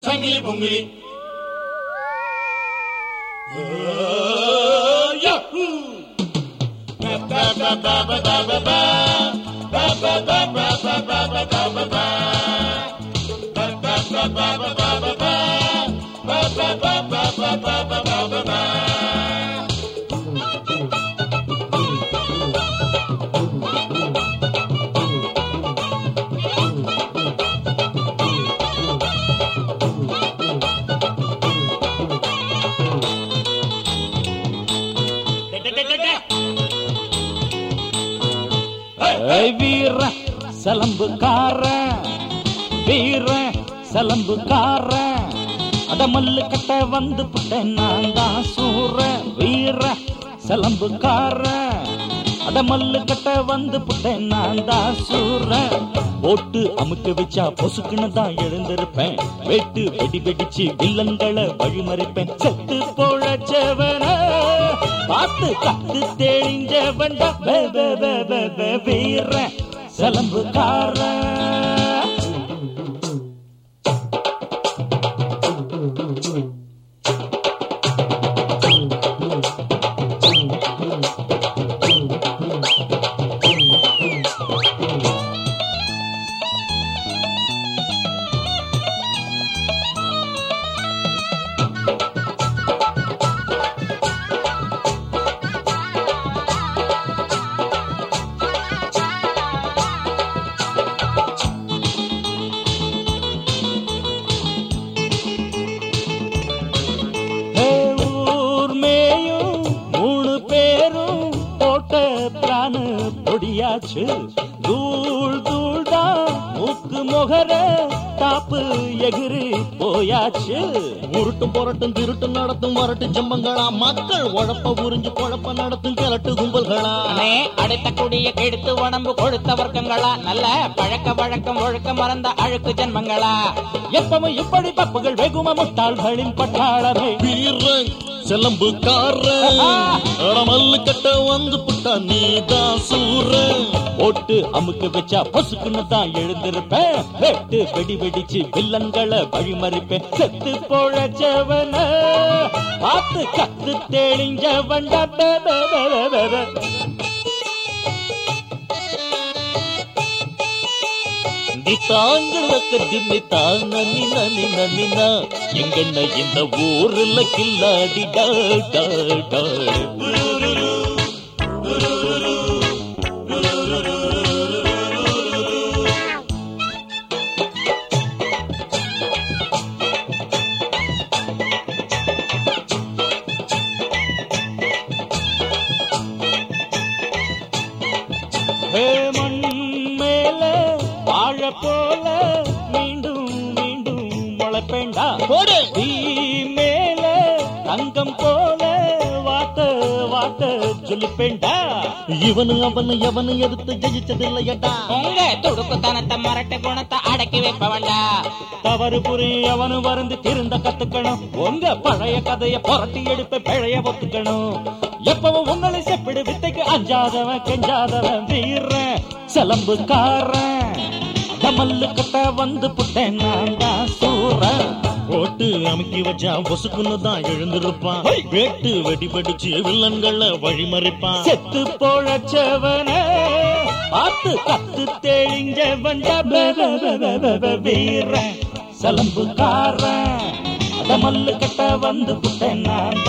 சங்கிலி பொங்கிலி ஏய் வீர சலம்புக்கார வீர சலம்புக்கார அடமல்லு கட்ட வந்து புட்டேன் நான் தான் சூர வீர சலம்புக்கார அடமல்லு கட்ட வந்து புட்டேன் நான் தான் சூர போட்டு அமுக்க வச்சா பொசுக்குன்னு தான் எழுந்திருப்பேன் வெட்டு வெடி வெடிச்சு வில்லங்களை வழிமறிப்பேன் செத்து பொழச்சவன பார்த்து கத்து தெளிஞ்சவன் வீர சலம்புக்கார ஏ, ஊர் மேயும் மூணு பேரும் போட்ட பிளானு பொடியாச்சு தூள் தூள் தான் மூக்கு முகர தாப்பு எகிரி போயாச்சு உருட்டும் புரட்டும் திருட்டும் நடத்தும் வரட்டு ஜம்பங்களா மக்கள் உழப்ப உறிஞ்சு குழப்ப நடத்தும் கிழட்டு கும்பல்களா அண்ணே அடுத்த குடிய கெடுத்து உடம்பு கொழுத்த வர்க்கங்களா நல்ல பழக்க வழக்கம் ஒழுக்க மறந்த அழுக்கு ஜன்மங்களா எப்பவும் இப்படி பப்புகள் வெகும முட்டாள்களின் பட்டாளமே வீரன் செலம்புக்காரன் அடமல்லு கட்ட வந்து புட்டா நீதான் சூரன் போட்டு அமுக்க வச்சா பொசுக்குன்னு தான் எழுந்திருப்பேன் வெட்டு வெடி வெடிச்சு வில்லங்களை வழிமறிப்பேன் செத்து பொழச்சவன பார்த்து கத்து தெளிஞ்சவன் தாங்களுக்கு திம்மி தான் நன்னி நன்னி நன்னினா எங்கென்ன இந்த ஊர்ல கில்லாடி டா டா டா ஹே மண் மேல வாழ போல மீண்டும் மீண்டும் முளைப்பேண்டா போடு தீ மேல தங்கம் போல வாட்ட வாட்ட சொல்லிப்பேண்டா இவனு அவனு எவனு எடுத்து ஜெயிச்சதில்லையடா உங்க துடுக்குத்தனத்தை மரட்டு குணத்தை அடக்கி வைப்பவன்டா தவறு புரி அவனு வருந்து திருந்த கத்துக்கணும் உங்க பழைய கதைய புரட்டி எடுப்ப பிழைய ஒத்துக்கணும் எப்பவும் உங்களை செப்பிடு வித்தைக்கு அஞ்சாதவன் கெஞ்சாதவன் வீரன் சிலம்புக்காரன் டமல்லு கட்ட வந்து புட்டேன் நான் தான் சூரன் போட்டு அமுக்கி வச்சா பொசுக்குன்னு தான் எழுந்திருப்பான் வேட்டு வெடி வெடிச்சு வில்லன்களை வழிமறிப்பான் செத்து பொழச்சவன பார்த்து கத்து தெளிஞ்சவன் வீரன் சலம்புக்காரன் அடமல்லு கட்ட வந்து புட்டேன் நான்